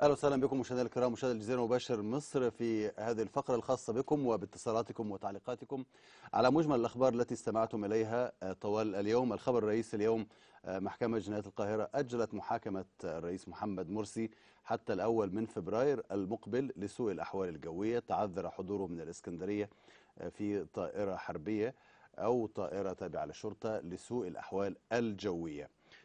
اهلا وسهلا بكم مشاهدينا الكرام مشاهدي الجزيره مباشر مصر في هذه الفقره الخاصه بكم وباتصالاتكم وتعليقاتكم على مجمل الاخبار التي استمعتم اليها طوال اليوم الخبر الرئيسي اليوم محكمه جنايات القاهره اجلت محاكمه الرئيس محمد مرسي حتى الاول من فبراير المقبل لسوء الاحوال الجويه تعذر حضوره من الاسكندريه في طائره حربيه او طائره تابعه للشرطه لسوء الاحوال الجويه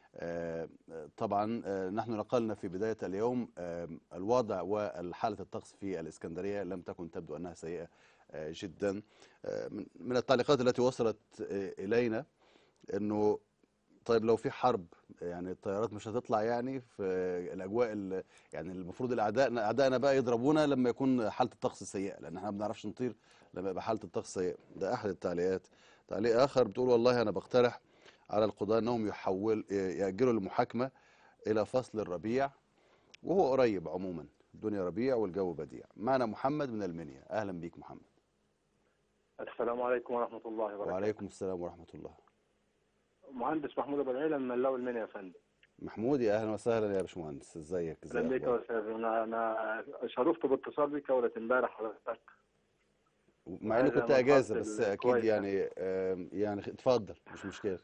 طبعا نحن نقلنا في بداية اليوم الوضع والحالة الطقس في الإسكندرية لم تكن تبدو أنها سيئة جدا من التعليقات التي وصلت إلينا أنه طيب لو في حرب يعني الطيارات مش هتطلع يعني في الأجواء يعني المفروض الأعداء أعدائنا بقى يضربونا لما يكون حالة الطقس سيئة لأن احنا ما بنعرفش نطير لما يبقى حالة الطقس سيئة ده أحد التعليقات تعليق آخر بتقول والله أنا بقترح على القضاة أنهم يحول يأجلوا المحاكمة إلى فصل الربيع وهو قريب عموما الدنيا ربيع والجو بديع معنا محمد من المنيا أهلا بيك محمد السلام عليكم ورحمة الله وبركاته وعليكم السلام ورحمة الله مهندس محمود أبو العيلة من ملاوي المنيا يا فندم محمود يا أهلا وسهلا يا باشمهندس ازيك ازيك اهلا بيك يا استاذ انا انا شرفت باتصال بك اولة امبارح حضرتك مع اني كنت اجازه بس اكيد يعني يعني اتفضل مش مشكله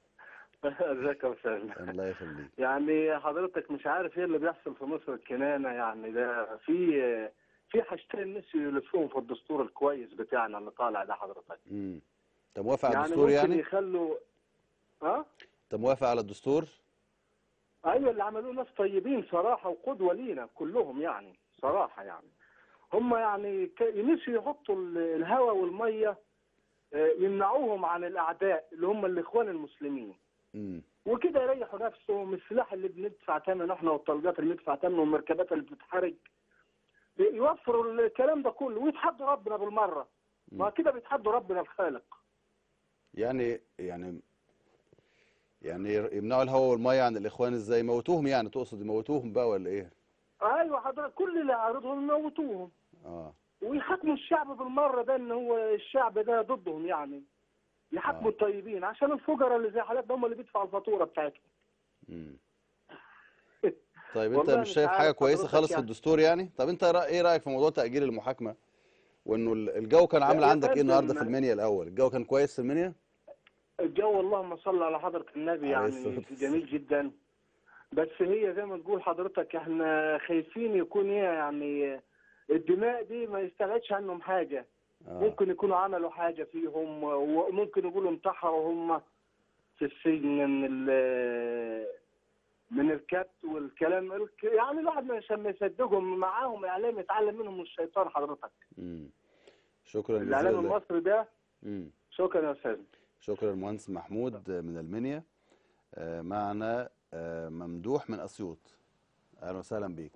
ازيك يا استاذ الله يخليك يعني حضرتك مش عارف ايه اللي بيحصل في مصر الكنانه يعني ده في في حاجتين نسيوا يلفوهم في الدستور الكويس بتاعنا اللي طالع ده حضرتك امم انت موافق على يعني الدستور ممكن يعني يخلوا ها انت موافق على الدستور ايوه اللي عملوه ناس طيبين صراحه وقدوه لينا كلهم يعني صراحه يعني هم يعني ك- نسيوا يحطوا ال- الهواء والميه آه، يمنعوهم عن الاعداء اللي هم الاخوان المسلمين امم وكده يريحوا نفسهم السلاح اللي بندفع ثمنه احنا والطلقات اللي بندفع ثمنه والمركبات اللي بتتحرق يوفروا الكلام ده كله ويتحدوا ربنا بالمره ما كده بيتحدوا ربنا الخالق يعني يعني يعني يمنعوا الهواء والميه عن الاخوان ازاي يموتوهم يعني تقصد يموتوهم بقى ولا ايه ايوه حضرتك كل اللي عارضهم يموتوهم اه ويحاكموا الشعب بالمره ده ان هو الشعب ده ضدهم يعني يحاكموا آه. الطيبين عشان الفقراء اللي زي حالاتنا هم اللي بيدفعوا الفاتوره بتاعتهم امم طيب انت والله مش مش شايف عارف حاجه كويسه حضرتك خالص في يعني. الدستور يعني طب انت رأ- ايه رايك في موضوع تاجيل المحاكمه وانه ال- الجو كان عامل يا عندك ايه فندم، النهارده في المنيا الاول الجو كان كويس في المنيا الجو اللهم صل على حضره النبي عليه يعني الصلاة والسلام. جميل جدا بس هي زي ما تقول حضرتك احنا خايفين يكون هي يعني الدماء دي ما يستبعدش عنهم حاجه آه. ممكن يكونوا عملوا حاجه فيهم وممكن يقولوا انتحروا هم في السجن من ال من الكبت والكلام الك- يعني الواحد مش ما يصدقهم معاهم اعلام يتعلم منهم الشيطان حضرتك مم. شكرا الاعلام جزيلا المصري ده مم. شكرا يا استاذ شكرا المهندس محمود من المنيا آه، معنا آه، ممدوح من اسيوط اهلا وسهلا بيك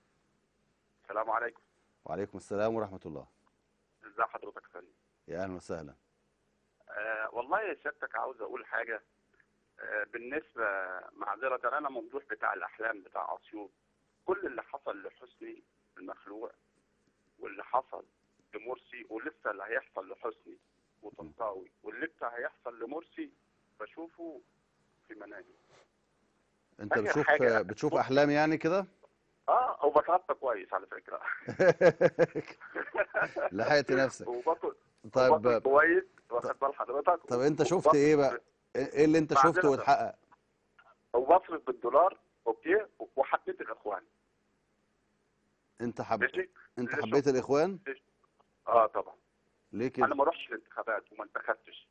السلام عليكم وعليكم السلام ورحمه الله ازي حضرتك يا فندم يا اهلا وسهلا آه والله يا سيادتك عاوز اقول حاجه آه بالنسبه معذره انا ممدوح بتاع الاحلام بتاع اسيوط كل اللي حصل لحسني المخلوع واللي حصل لمرسي ولسه اللي هيحصل لحسني وطنطاوي واللي لسه هيحصل لمرسي بشوفه في منامي انت آخر بتشوف حاجة. بتشوف احلام يعني كده اه وبتغطى كويس على فكره لحقت نفسك وباكل طيب وباكل كويس واخد بال حضرتك طب انت شفت وباكل ايه بقى ايه اللي انت معذرة. شفته واتحقق وبصرف بالدولار اوكي وحبيت الاخوان انت حب ماشي انت ليه حبيت شفت؟ الاخوان اه طبعا ليه انا كده ما رحتش الانتخابات وما انتخبتش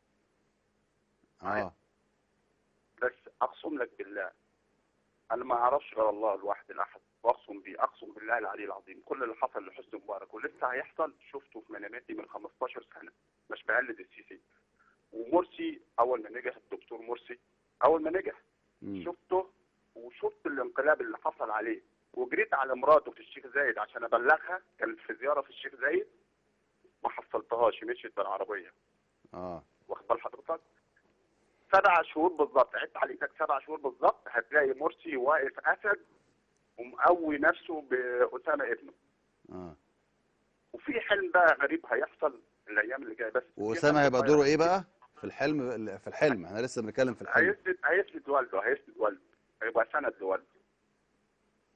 اه بس اقسم لك بالله انا ما اعرفش غير الله الواحد الاحد واقسم بيه اقسم بالله العلي العظيم كل اللي حصل لحسني مبارك ولسه هيحصل شفته في مناماتي من 15 سنه مش بقلد السيسي ومرسي اول ما نجح الدكتور مرسي اول ما نجح مم. شفته وشفت الانقلاب اللي حصل عليه وجريت على مراته في الشيخ زايد عشان ابلغها كانت في زياره في الشيخ زايد ما حصلتهاش مشيت بالعربيه اه واخد بال حضرتك سبع شهور بالظبط عدت عليك سبع شهور بالظبط هتلاقي مرسي واقف اسد ومقوي نفسه باسامه ابنه اه وفي حلم بقى غريب هيحصل الايام اللي جايه بس واسامه هيبقى دوره ايه بقى في الحلم في الحلم احنا لسه بنتكلم في الحلم هيسند هيسند والده هيسند والده هيبقى سند لوالده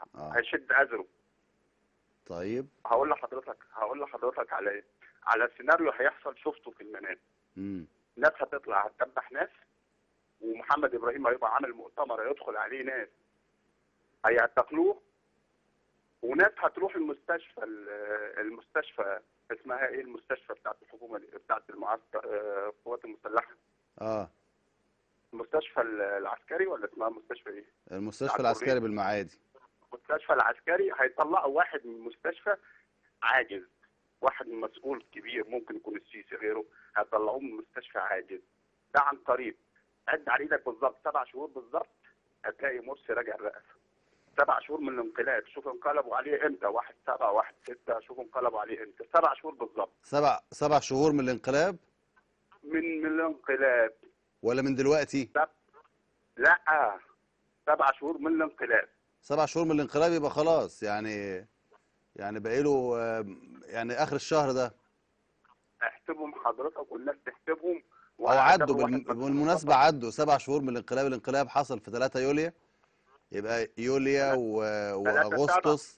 اه هيشد ازره طيب هقول لحضرتك هقول لحضرتك على ايه على سيناريو هيحصل شفته في المنام امم ناس هتطلع هتدبح ناس ومحمد ابراهيم هيبقى عامل مؤتمر هيدخل عليه ناس هيعتقلوه وناس هتروح المستشفى ال- المستشفى اسمها ايه المستشفى بتاعت الحكومه دي بتاعت المعسكر آه، القوات المسلحه اه المستشفى ال- العسكري ولا اسمها مستشفى ايه؟ المستشفى بتاع العسكري الكورية. بالمعادي المستشفى العسكري هيطلعوا واحد من المستشفى عاجز واحد من مسؤول كبير ممكن يكون السيسي غيره هيطلعوه من المستشفى عاجز ده عن قريب عد على ايدك بالظبط سبع شهور بالظبط هتلاقي مرسي راجع الرئاسه سبع شهور من الانقلاب شوف انقلبوا عليه امتى واحد سبعة واحد ستة شوف انقلبوا عليه امتى سبع شهور بالظبط سبع سبع شهور من الانقلاب من من الانقلاب ولا من دلوقتي لا سبع شهور من الانقلاب سبع شهور من الانقلاب يبقى خلاص يعني يعني باقي له آه، يعني اخر الشهر ده احسبهم حضرتك والناس تحسبهم او عدوا واحد بالم- مسؤول بالمناسبه عدوا سبع شهور من الانقلاب الانقلاب حصل في 3 يوليو يبقى يوليا و... تلاتة واغسطس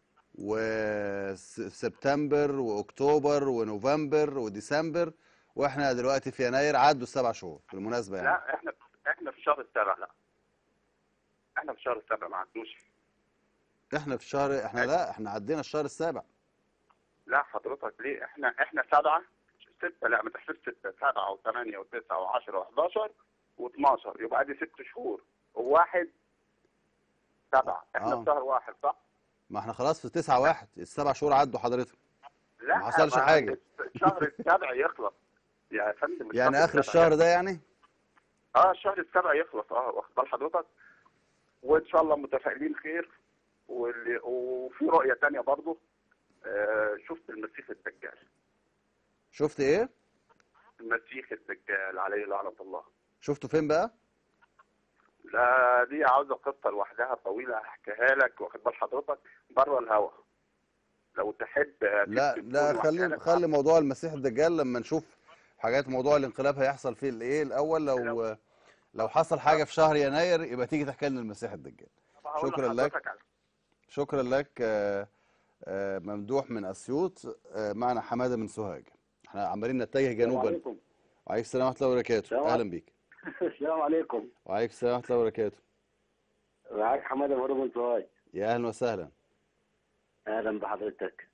وسبتمبر واكتوبر ونوفمبر وديسمبر واحنا دلوقتي في يناير عدوا السبع شهور بالمناسبه يعني لا احنا احنا في الشهر السابع لا احنا في الشهر السابع ما عدوش احنا في الشهر احنا لا احنا عدينا الشهر السابع لا حضرتك ليه احنا احنا سبعة ستة لا ما تحسبش ستة سبعة وثمانية وتسعة وعشرة وحداشر و12 يبقى دي ست شهور وواحد سبعة احنا آه. في شهر واحد صح؟ ما احنا خلاص في 9 واحد السبع شهور عدوا حضرتك لا ما حصلش ما حاجة. الشهر السابع يخلص يا فندم يعني الشهر اخر السابع الشهر ده يعني اه الشهر السابع يخلص اه واخد بال حضرتك وان شاء الله متفائلين خير واللي وفي رؤيه تانية برضه آه شفت المسيح الدجال شفت ايه المسيح الدجال عليه لعنه الله شفته فين بقى لا دي عاوزه قصه لوحدها طويله هحكيها لك واخد بال حضرتك بره الهوا لو تحب آه، لا تكتب لا كل خلي وأحكيها لك خلي موضوع المسيح الدجال لما نشوف حاجات موضوع الانقلاب هيحصل فيه الايه الاول لو لو حصل حاجه في شهر يناير يبقى تيجي تحكي لنا المسيح الدجال طب هقول شكراً لك. لحضرتك على- شكرا لك آه، آه، ممدوح من اسيوط آه، معنا حماده من سوهاج احنا عمالين نتجه السلام جنوبا عليكم وعليكم السلام ورحمه الله وبركاته السلام اهلا بيك السلام عليكم وعليكم السلام ورحمه الله وبركاته معاك حماده مهرب من سوهاج يا اهلا وسهلا اهلا بحضرتك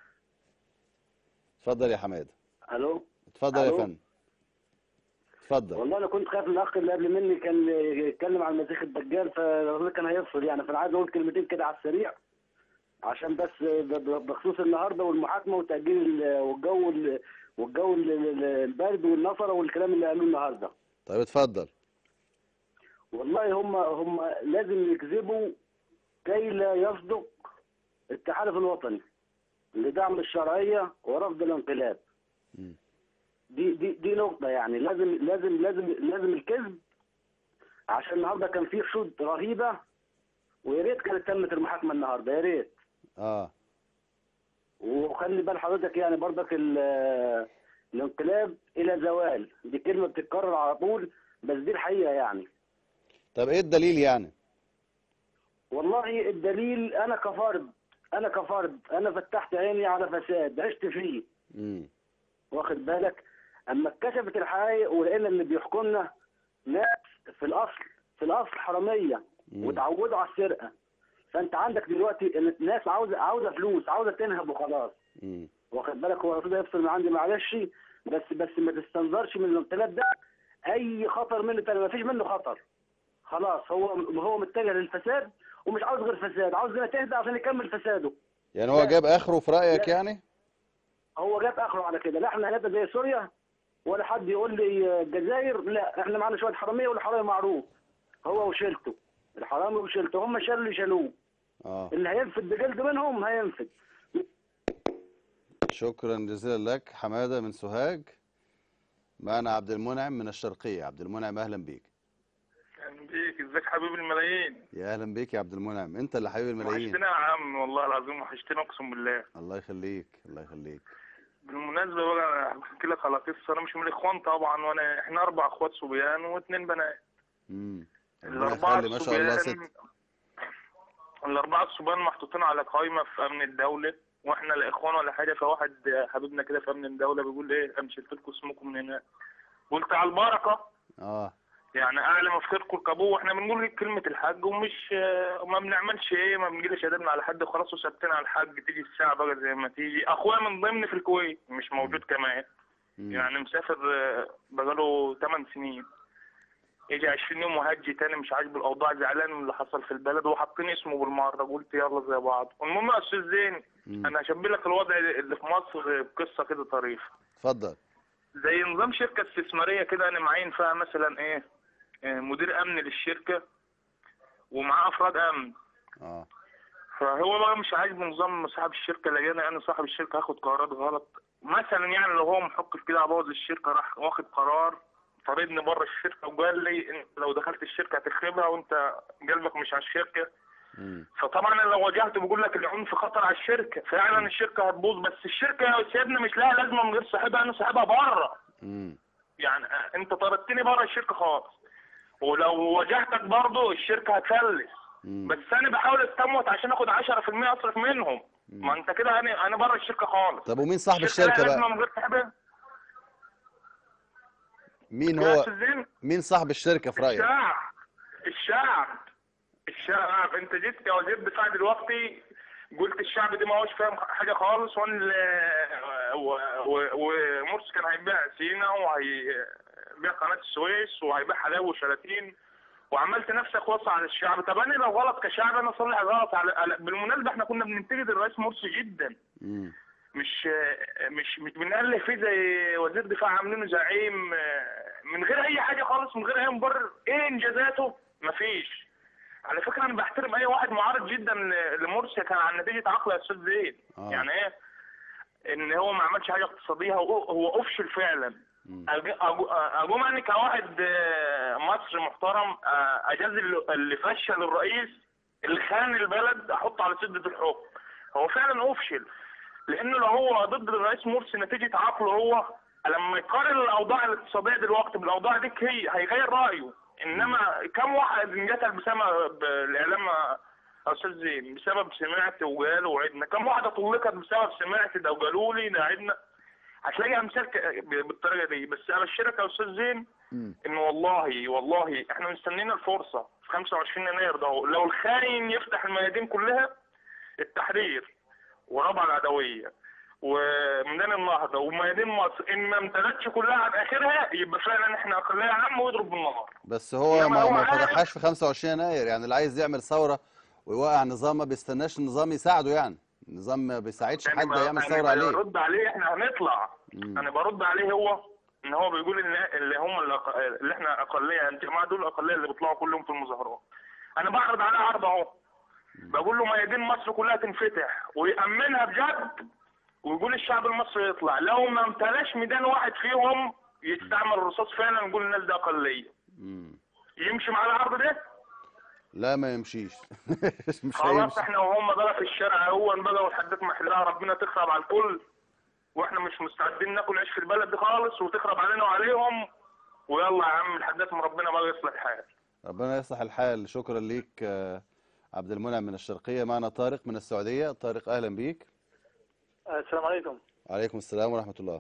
اتفضل يا حماده الو اتفضل يا ألو. فندم اتفضل والله انا كنت خايف الاخ اللي قبل مني كان يتكلم عن المسيح الدجال فالراجل كان هيفصل يعني فانا عايز اقول كلمتين كده على السريع عشان بس ب- ب- بخصوص النهارده والمحاكمه وتاجيل ال- والجو ال- والجو ال- ال- البرد والنفره والكلام اللي قالوه النهارده طيب اتفضل والله هم هم لازم يكذبوا كي لا يصدق التحالف الوطني لدعم الشرعيه ورفض الانقلاب مم. دي دي دي نقطة يعني لازم لازم لازم لازم الكذب عشان النهارده كان في حشود رهيبة ويا ريت كانت تمت المحاكمة النهارده يا ريت اه وخلي بال حضرتك يعني برضك ال- الانقلاب إلى زوال دي كلمة بتتكرر على طول بس دي الحقيقة يعني طب ايه الدليل يعني والله الدليل أنا كفرد أنا كفرد أنا فتحت عيني على فساد عشت فيه امم واخد بالك اما اتكشفت الحقائق ولقينا اللي بيحكمنا ناس في الاصل في الاصل حراميه مم. وتعودوا على السرقه فانت عندك دلوقتي إن الناس عاوزه عاوزه فلوس عاوزه تنهب وخلاص امم واخد بالك هو المفروض يفصل من عندي معلش بس بس ما تستنظرش من الانقلاب ده اي خطر منه تاني ما فيش منه خطر خلاص هو هو متجه للفساد ومش عاوز غير فساد عاوز الدنيا تهدى عشان يكمل فساده يعني هو لا. جاب اخره في رايك لا. يعني هو جاب اخره على كده لا احنا هنبقى زي سوريا ولا حد يقول لي الجزائر لا احنا معانا شويه حراميه والحرامي معروف هو وشيلته الحرامي وشيلته هم شالوا اللي شالوه اه اللي هينفد بجلد منهم هينفد شكرا جزيلا لك حماده من سوهاج معنا عبد المنعم من الشرقيه عبد المنعم اهلا بيك اهلا بيك ازيك حبيب الملايين يا اهلا بيك يا عبد المنعم انت اللي حبيب الملايين وحشتنا يا عم والله العظيم وحشتنا اقسم بالله الله يخليك الله يخليك بالمناسبه بقى انا هحكي لك على قصه انا مش من الاخوان طبعا وانا احنا اربع اخوات صبيان واثنين بنات امم ربنا الاربعه يخلي ما شاء الله ست الصبيان الأربعة الصبيان محطوطين على قائمة في أمن الدولة وإحنا لا إخوان ولا حاجة فواحد حبيبنا كده في أمن الدولة بيقول إيه أنا شلت لكم اسمكم من هنا قلت على البركة اه يعني أعلى مفتركم الكابو وإحنا بنقول كلمة الحج ومش ما بنعملش إيه ما بنجيش أدبنا على حد خلاص وثبتنا على الحج تيجي الساعة بقى زي ما تيجي أخويا من ضمن في الكويت مش موجود كمان مم. يعني مسافر آه، بقاله 8 سنين يجي 20 يوم وهجي تاني مش عاجبه الاوضاع زعلان من اللي حصل في البلد وحاطين اسمه بالمره قلت يلا زي بعض المهم يا استاذ زين مم. انا هشبه لك الوضع اللي في مصر بقصه كده طريفه اتفضل زي نظام شركه استثماريه كده انا معين فيها مثلا ايه آه، مدير امن للشركه ومعاه افراد امن اه فهو بقى مش عاجبه نظام صاحب الشركه لقينا انا صاحب الشركه هاخد قرارات غلط مثلا يعني لو هو محق في كده ابوظ الشركه راح واخد قرار طردني بره الشركه وقال لي انت لو دخلت الشركه هتخربها وانت قلبك مش على الشركه مم. فطبعا انا لو واجهته بقول لك العنف خطر على الشركه فعلا الشركه هتبوظ بس الشركه يا سيدنا مش لها لازمه من غير صاحبها انا صاحبها بره مم. يعني انت طردتني بره الشركه خالص ولو واجهتك برضه الشركه هتفلس مم. بس انا بحاول استموت عشان اخد 10% اصرف منهم ما انت كده انا انا بره الشركه خالص طب ومين صاحب لها الشركه لازمه بقى من غير صاحبها مين كده يا هو أستاذ زين؟ مين صاحب الشركه في رايك الشعب الشعب الشعب انت جيت يا وزير الدفاع دلوقتي قلت الشعب دي ما هوش فاهم حاجه خالص وان ال- و- و- ومرسي كان هيبيع سينا وهيبيع قناه السويس وهيبيع حلاوه وشلاتين وعملت نفسك وصى على الشعب طب انا لو غلط كشعب انا اصلح غلط على على- بالمناسبه احنا كنا بننتقد الرئيس مرسي جدا مم. مش مش مش بنألف فيه زي وزير دفاع عاملينه زعيم آه، من غير اي حاجه خالص من غير اي مبرر ايه انجازاته مفيش على فكره انا بحترم اي واحد معارض جدا ل- لمرسي كان عن نتيجه عقل يا استاذ زيد آه. يعني ايه ان هو ما عملش حاجه اقتصاديه هو هو افشل فعلا مم. أج- أج- اقوم انا كواحد آه، مصري محترم آه، اجاز اللي- اللي فشل الرئيس اللي خان البلد احطه على سده الحكم هو فعلا افشل لانه لو هو ضد الرئيس مرسي نتيجه عقله هو لما يقارن الاوضاع الاقتصاديه دلوقتي بالاوضاع دي هي هيغير رايه انما كم واحد انقتل بسبب الاعلام يا استاذ زين بسبب سمعت وقالوا وعدنا كم واحده طلقت بسبب سمعت ده وقالوا لي ده عدنا هتلاقي امثال ك- بالطريقه دي بس ابشرك يا استاذ زين مم. ان والله والله احنا مستنيين الفرصه في 25 يناير ده لو الخاين يفتح الميادين كلها التحرير ورابعه العدويه وميدان النهضه وميادين مصر ان ما امتدتش كلها على اخرها يبقى فعلا احنا اقليه عامه ويضرب بالنار بس هو إنما ما, هو ما عارف- فتحهاش في 25 يناير يعني اللي عايز يعمل ثوره ويوقع نظام ما بيستناش النظام يساعده يعني النظام ما بيساعدش يعني حد ب- يعمل أنا ثوره عليه برد عليه احنا هنطلع مم. انا برد عليه هو ان هو بيقول ان اللي هم الأق- اللي احنا اقليه الجماعه دول الاقليه اللي بيطلعوا كل يوم في المظاهرات انا بعرض عليه عرض اهو بقول له ميادين مصر كلها تنفتح ويأمنها بجد ويقول الشعب المصري يطلع لو ما امتلاش ميدان واحد فيهم يستعمل الرصاص فعلا نقول الناس دي اقليه مم. يمشي مع العرض ده لا ما يمشيش مش خلاص هيمشي احنا وهم بقى في الشارع هو بقى والحدات محلها ربنا تخرب على الكل واحنا مش مستعدين ناكل عيش في البلد دي خالص وتخرب علينا وعليهم ويلا يا عم الحدات من ربنا بقى يصلح الحال ربنا يصلح الحال شكرا ليك آه، عبد المنعم من الشرقيه معنا طارق من السعوديه طارق اهلا بيك السلام عليكم وعليكم السلام ورحمه الله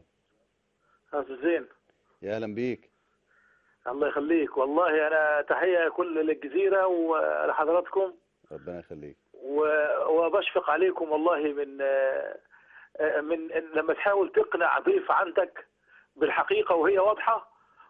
استاذ زين يا اهلا بيك الله يخليك والله انا تحيه كل للجزيره ولحضراتكم ربنا يخليك و- وبشفق عليكم والله من من لما تحاول تقنع ضيف عندك بالحقيقه وهي واضحه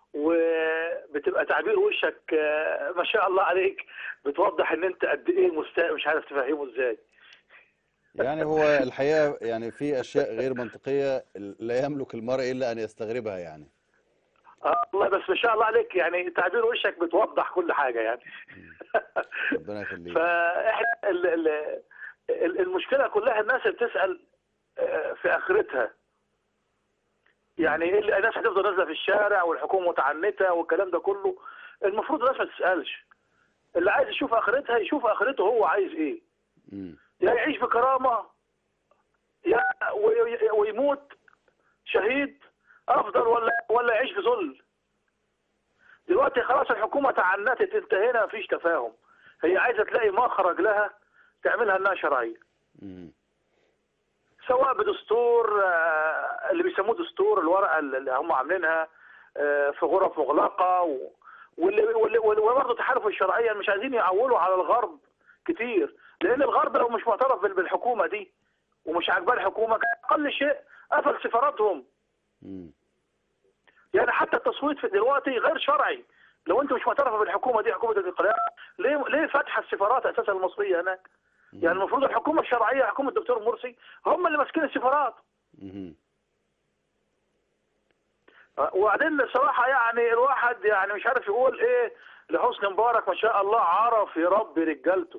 وبتبقى تعبير وشك ما شاء الله عليك بتوضح ان انت قد ايه مستاء مش عارف تفهمه ازاي يعني هو الحقيقه يعني في اشياء غير منطقيه لا يملك المرء الا ان يستغربها يعني آه والله بس ما شاء الله عليك يعني تعبير وشك بتوضح كل حاجه يعني ربنا يخليك فاحنا ال- ال- ال- المشكله كلها الناس بتسال آه، في اخرتها يعني ال- الناس هتفضل نازله في الشارع والحكومه متعنته والكلام ده كله المفروض الناس ما تسالش اللي عايز يشوف اخرتها يشوف اخرته هو عايز ايه مم. يا يعيش بكرامه يا وي- ويموت شهيد افضل ولا ولا يعيش في ذل دلوقتي خلاص الحكومه تعنتت انتهينا مفيش تفاهم هي عايزه تلاقي مخرج لها تعملها انها شرعيه مم. سواء بدستور آه، اللي بيسموه دستور الورقه اللي هم عاملينها آه، في غرف مغلقه و- واللي واللي واللي- وبرضه تحالف الشرعيه مش عايزين يعولوا على الغرب كتير لان الغرب لو مش معترف بال- بالحكومه دي ومش عاجباه الحكومه كان اقل شيء قفل سفاراتهم مم. يعني حتى التصويت في دلوقتي غير شرعي لو انت مش معترفه بالحكومه دي حكومه الانقلاب ليه ليه فاتحه السفارات اساسا المصريه هناك؟ يعني المفروض الحكومه الشرعيه حكومه الدكتور مرسي هم اللي ماسكين السفارات مم. وبعدين الصراحه يعني الواحد يعني مش عارف يقول ايه لحسني مبارك ما شاء الله عرف يربي رجالته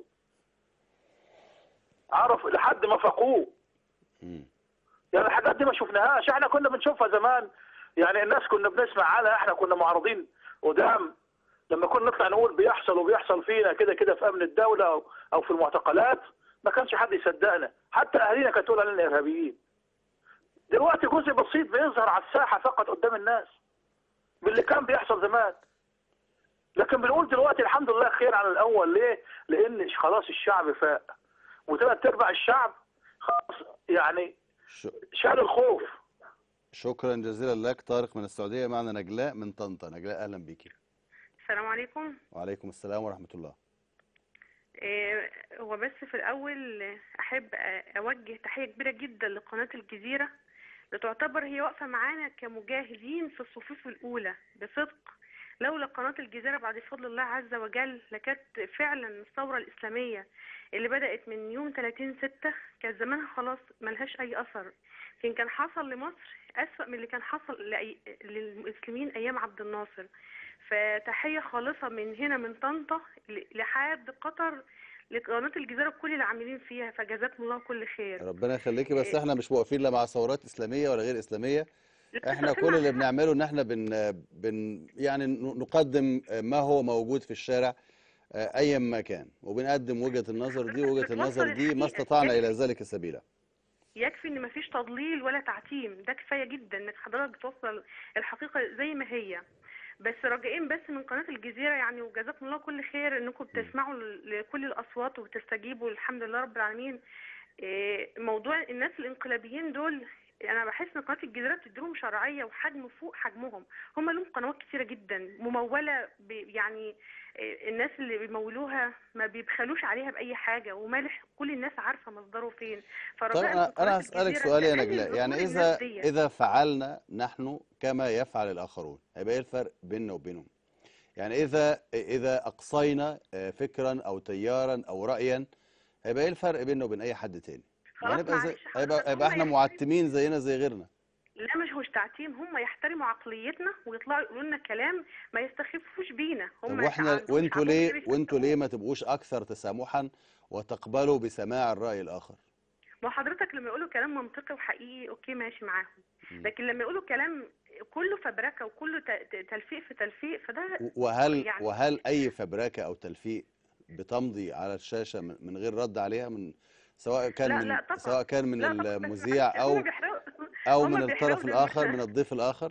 عرف لحد ما فقوه مم. يعني الحاجات دي ما شفناهاش احنا كنا بنشوفها زمان يعني الناس كنا بنسمع عنها احنا كنا معارضين قدام لما كنا نطلع نقول بيحصل وبيحصل فينا كده كده في امن الدوله او او في المعتقلات ما كانش حد يصدقنا حتى اهالينا كانت تقول علينا ارهابيين دلوقتي جزء بسيط بيظهر على الساحه فقط قدام الناس باللي كان بيحصل زمان لكن بنقول دلوقتي الحمد لله خير عن الاول ليه؟ لان خلاص الشعب فاق وثلاث ارباع الشعب خلاص يعني ش- شال الخوف شكرا جزيلا لك طارق من السعودية معنا نجلاء من طنطا نجلاء أهلا بيكي السلام عليكم وعليكم السلام ورحمة الله إيه، هو بس في الأول أحب أوجه تحية كبيرة جدا لقناة الجزيرة لتعتبر هي واقفة معانا كمجاهدين في الصفوف الأولى بصدق لولا قناة الجزيرة بعد فضل الله عز وجل لكانت فعلا الثورة الإسلامية اللي بدأت من يوم 30 ستة كان زمانها خلاص ملهاش أي أثر كان كان حصل لمصر أسوأ من اللي كان حصل لأي- للمسلمين أيام عبد الناصر فتحية خالصة من هنا من طنطا ل- لحد قطر لقناة الجزيرة بكل اللي عاملين فيها فجزاكم الله كل خير ربنا يخليكي بس إيه. احنا مش موقفين لا مع ثورات إسلامية ولا غير إسلامية لا، احنا بس كل اللي أنا- بنعمله ان احنا بن, بن يعني ن- نقدم ما هو موجود في الشارع آه، ايا ما كان وبنقدم وجهة النظر دي وجهة النظر دي ما استطعنا الى ذلك سبيلا يكفي ان مفيش تضليل ولا تعتيم ده كفايه جدا انك حضرتك بتوصل الحقيقه زي ما هي بس راجعين بس من قناه الجزيره يعني وجزاكم الله كل خير انكم بتسمعوا ل- لكل الاصوات وبتستجيبوا الحمد لله رب العالمين إيه، موضوع الناس الانقلابيين دول انا بحس ان قناه الجزيره بتديهم شرعيه وحجم فوق حجمهم هم لهم قنوات كتيره جدا مموله ب يعني إيه، الناس اللي بيمولوها ما بيبخلوش عليها باي حاجه ومالح كل الناس عارفه مصدره فين طيب فرجاء انا من قناة انا هسألك الجزيرة سؤال يا تقلل نجلاء يعني ظهور اذا الناس دي. اذا فعلنا نحن كما يفعل الاخرون هيبقى ايه الفرق بيننا وبينهم يعني اذا اذا اقصينا آه، فكرا او تيارا او رايا هيبقى ايه الفرق بيننا وبين اي حد تاني خلاص هنبقى زي معلش حضرتك هيبقى هيبقى هم احنا يحترموا- معتمين زينا زي غيرنا لا مش هوش تعتيم هم يحترموا عقليتنا ويطلعوا يقولوا لنا كلام ما يستخفوش بينا هم طب واحنا عندهم وانتوا شعبهم ليه كبير وانتوا ليه يستخدموه. ما تبقوش اكثر تسامحا وتقبلوا بسماع الراي الاخر ما حضرتك لما يقولوا كلام منطقي وحقيقي اوكي ماشي معاهم مم. لكن لما يقولوا كلام كله فبركه وكله ت- ت- تلفيق في تلفيق فده وهل يعني- وهل اي فبركه او تلفيق بتمضي على الشاشه من من غير رد عليها من سواء كان لا من لا طبعا سواء كان من لا طبعا بس المذيع معلش، او هم بيحرقوا او هم من بيحرقوا الطرف لأن الاخر إحنا- من الضيف الاخر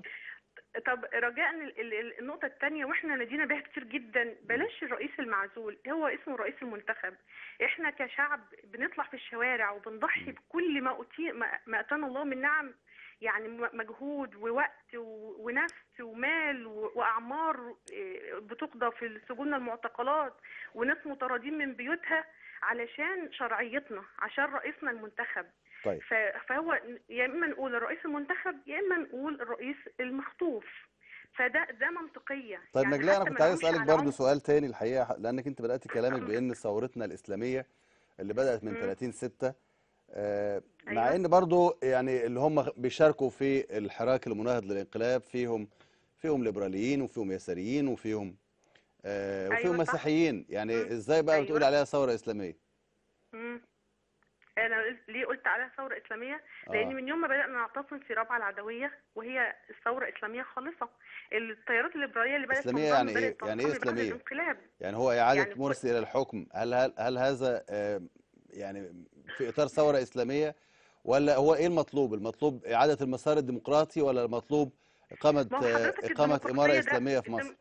طب رجاء ال- ال- ال- النقطة التانية واحنا نادينا بيها كتير جدا بلاش الرئيس المعزول هو اسمه الرئيس المنتخب احنا كشعب بنطلع في الشوارع وبنضحي بكل ما أتي ما ما اتانا الله من نعم يعني م- مجهود ووقت و- ونفس ومال و- واعمار إيه، بتقضى في سجون المعتقلات وناس مطاردين من بيوتها علشان شرعيتنا عشان رئيسنا المنتخب طيب ف- فهو يا اما نقول الرئيس المنتخب يا اما نقول الرئيس المخطوف فده ده منطقيه طيب يعني نجلاء انا حتى كنت ما عايز نقولش اسالك على برضو عنف. سؤال تاني الحقيقه لانك انت بدات كلامك اتفضل. بان ثورتنا الاسلاميه اللي بدات من مم. 30 6 آه، مع أيوة. ان برضو يعني اللي هم بيشاركوا في الحراك المناهض للانقلاب فيهم فيهم ليبراليين وفيهم يساريين وفيهم آه، وفيهم أيوة صح. مسيحيين يعني مم. ازاي بقى بتقول أيوة. عليها ثوره اسلاميه مم. انا قلت- ليه قلت عليها ثوره اسلاميه لان اه من يوم ما بدانا نعتصم في رابعه العدويه وهي الثوره اسلاميه خالصه التيارات الليبراليه اللي بدات إسلامية تنضم يعني إيه؟ بدات يعني إيه تنضم بعد إسلامية؟ الانقلاب يعني هو اعاده يعني كل- مرسي الى الحكم هل هل, هل هذا آه، يعني في اطار ثوره اسلاميه ولا هو ايه المطلوب المطلوب اعاده المسار الديمقراطي ولا المطلوب اقامه ما هو آه، حضرتك اقامه اماره الديمقراطية ده- اسلاميه في الدم- مصر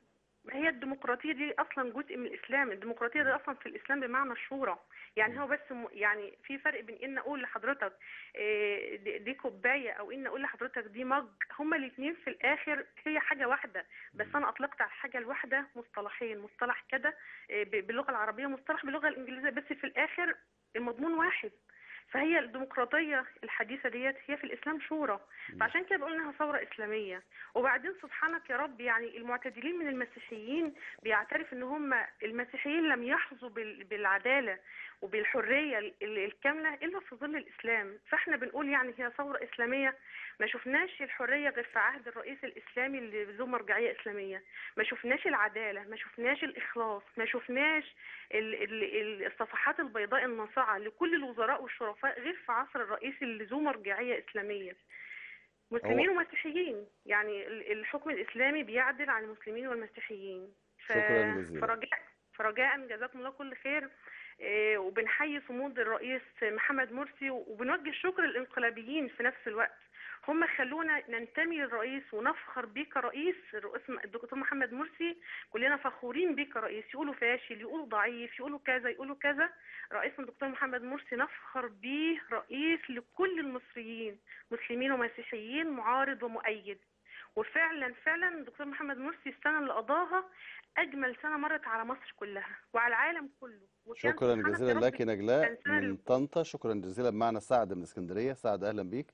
هي الديمقراطية دي أصلا جزء من الإسلام الديمقراطية دي أصلا في الإسلام بمعنى الشورى يعني هو بس م... يعني في فرق بين إن أقول لحضرتك إيه، دي دي كوباية أو إن أقول لحضرتك دي مج هما الاتنين في الآخر هي حاجة واحدة بس أنا أطلقت على الحاجة الواحدة مصطلحين مصطلح كده إيه، ب- باللغة العربية مصطلح باللغة الإنجليزية بس في الآخر المضمون واحد فهي الديمقراطية الحديثة ديت هي في الإسلام شورى فعشان كده بقول إنها ثورة إسلامية وبعدين سبحانك يا رب يعني المعتدلين من المسيحيين بيعترف إن هم المسيحيين لم يحظوا بال- بالعدالة وبالحرية ال- ال- الكاملة إلا في ظل الإسلام فإحنا بنقول يعني هي ثورة إسلامية ما شفناش الحرية غير في عهد الرئيس الإسلامي اللي ذو مرجعية إسلامية ما شفناش العدالة ما شفناش الإخلاص ما شفناش ال- ال- ال- الصفحات البيضاء الناصعة لكل الوزراء والشرفاء غير في عصر الرئيس اللي ذو مرجعية إسلامية مسلمين ومسيحيين يعني ال- الحكم الإسلامي بيعدل عن المسلمين والمسيحيين ف... شكراً جزيلاً. فرجاء فرجاء جزاكم الله كل خير إيه، وبنحيي صمود الرئيس محمد مرسي وبنوجه الشكر للانقلابيين في نفس الوقت هم خلونا ننتمي للرئيس ونفخر بيه كرئيس الرئيس الدكتور محمد مرسي كلنا فخورين بيه كرئيس يقولوا فاشل يقولوا ضعيف يقولوا كذا يقولوا كذا رئيسنا الدكتور محمد مرسي نفخر بيه رئيس لكل المصريين مسلمين ومسيحيين معارض ومؤيد وفعلا فعلا الدكتور محمد مرسي السنه اللي قضاها اجمل سنه مرت على مصر كلها وعلى العالم كله وكان شكرا سبحانك يا جزيلا رب لك نجلاء كان سنة من طنطا شكرا جزيلا معنا سعد من اسكندرية سعد أهلا بيك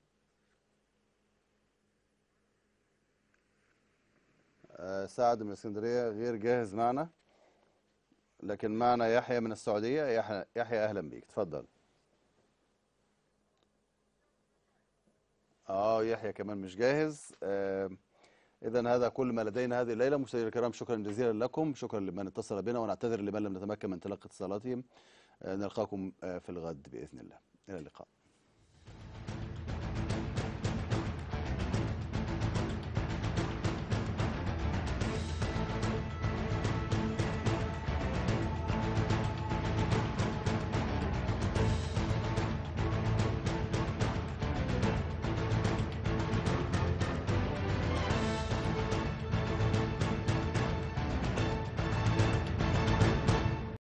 آه، سعد من اسكندرية غير جاهز معنا لكن معنا يحيى من السعودية يحيى يحيى أهلا بيك تفضل اه يحيى كمان مش جاهز آه إذا هذا كل ما لدينا هذه الليلة مشاهدينا الكرام شكرا جزيلا لكم شكرا لمن اتصل بنا ونعتذر لمن لم نتمكن من تلقي اتصالاتهم آه، نلقاكم آه، في الغد بإذن الله إلى اللقاء